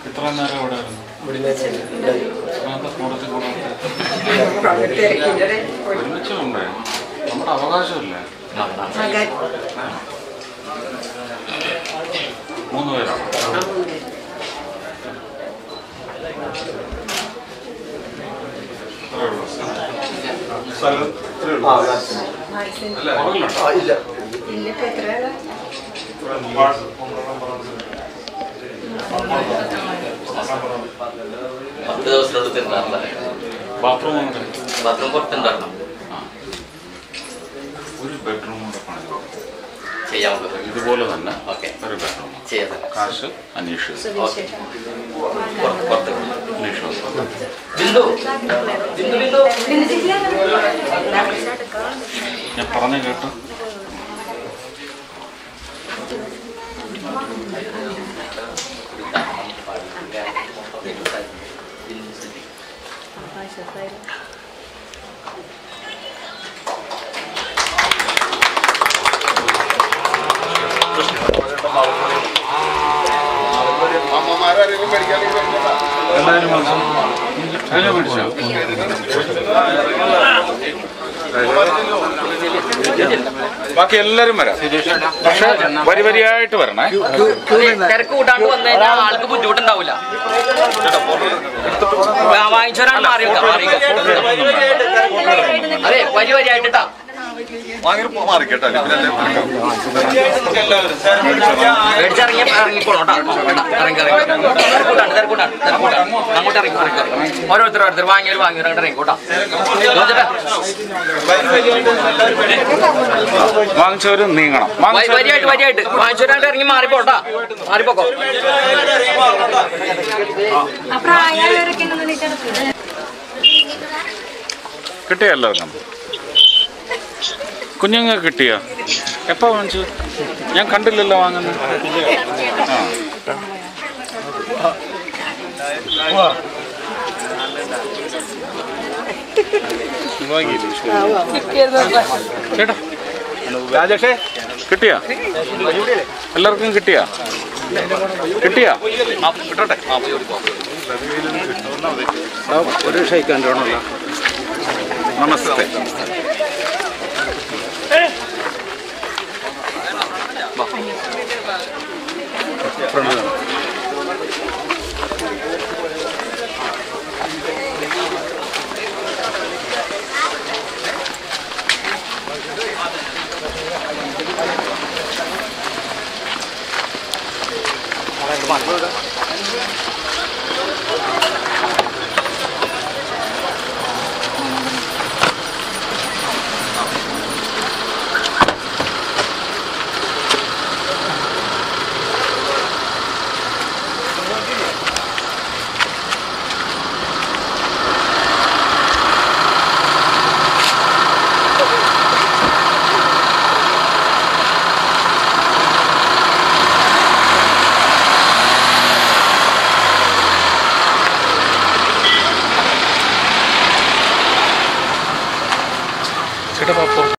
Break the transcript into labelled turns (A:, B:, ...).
A: ഇത്ര നേരം ഇവിടെ ആയിരുന്നു
B: ഇവിടുന്ന് ചെല്ലു
A: അതെന്താ കൂടത്തിൽ കൂടെ ഒരുമിച്ച് കൊണ്ടേ നമ്മുടെ അവകാശമില്ലേ മൂന്ന് പേരാണ് പുറകിലുണ്ടോ
B: ഇല്ല
C: പത്ത് ദിവസത്തിനോട് തിരുന്നാറില്ല
A: ബാത്റൂം ഉണ്ട്
C: ബാത്റൂം പുറത്തുണ്ടാക്കണം
A: ഒരു ബെഡ്റൂം കൂടെ പണിതു
C: ചെയ്യാൻ പറ്റും
A: ഇതുപോലെ തന്നെ
C: ഓക്കെ
A: ഒരു ബെഡ്റൂം
C: ചെയ്യാം സാർ
A: കാശ് അനീഷ്
C: ഓക്കെ പുറത്ത് പുറത്ത്
A: അനീഷ്
C: ബിന്ദു ബിന്ദു ബിന്ദു
A: ഞാൻ പറഞ്ഞ കേട്ടു എല്ലാവരും വന്നു അതിനെ പിടിച്ചോ ബാക്കി എല്ലാരും വരാം പക്ഷെ വരി വരിയായിട്ട് വരണേ
D: തിരക്ക് കൂട്ടാണ്ട് വന്നു കഴിഞ്ഞാൽ ആൾക്ക് ബുദ്ധിമുട്ടുണ്ടാവില്ല വാങ്ങിച്ചവരാണ് മാറി വെക്കാം, മാറി വെക്കാം. അതെ വരി വരിയായിട്ടാ മേടിച്ചിറങ്ങി ഇറങ്ങിക്കോളൂ കേട്ടോ ഇറങ്ങി ഇറങ്ങി തിരക്കൂട്ടാണ് തിരക്കൂട്ടാണ് തിരക്കൂട്ടാണ് അങ്ങോട്ട് ഇറങ്ങി ഇറങ്ങി ഓരോരുത്തർ ഓരോരുത്തർ വാങ്ങിയവർ വാങ്ങിയവർ അങ്ങോട്ട് ഇറങ്ങിക്കോട്ടാ ജോജേട്ടാ
A: വാങ്ങിച്ചവര് നീങ്ങണം
D: വരി-
A: വാങ്ങിച്ചവര്
D: വരിയായിട്ട് വരിയായിട്ട് വാങ്ങിച്ചവരായിട്ട് ഇറങ്ങി മാറിപ്പോട്ടാ മാറിപ്പോക്കോ
A: കിട്ടിയ എല്ലാവർക്കും കുഞ്ഞുങ്ങൾ കിട്ടിയ എപ്പോ വാങ്ങിച്ചു ഞാൻ കണ്ടില്ലല്ലോ വാങ്ങുന്നത് ആ ചേട്ടാ
E: രാജേഷേ
A: കിട്ടിയ എല്ലാവർക്കും കിട്ടിയ കിട്ടിയ
C: വിട്ടോട്ടെ ആ പോയി ഓടിക്കോ
E: ഒരു ഷെയ്ക്കാൻ വേണമല്ലോ
A: നമസ്തേ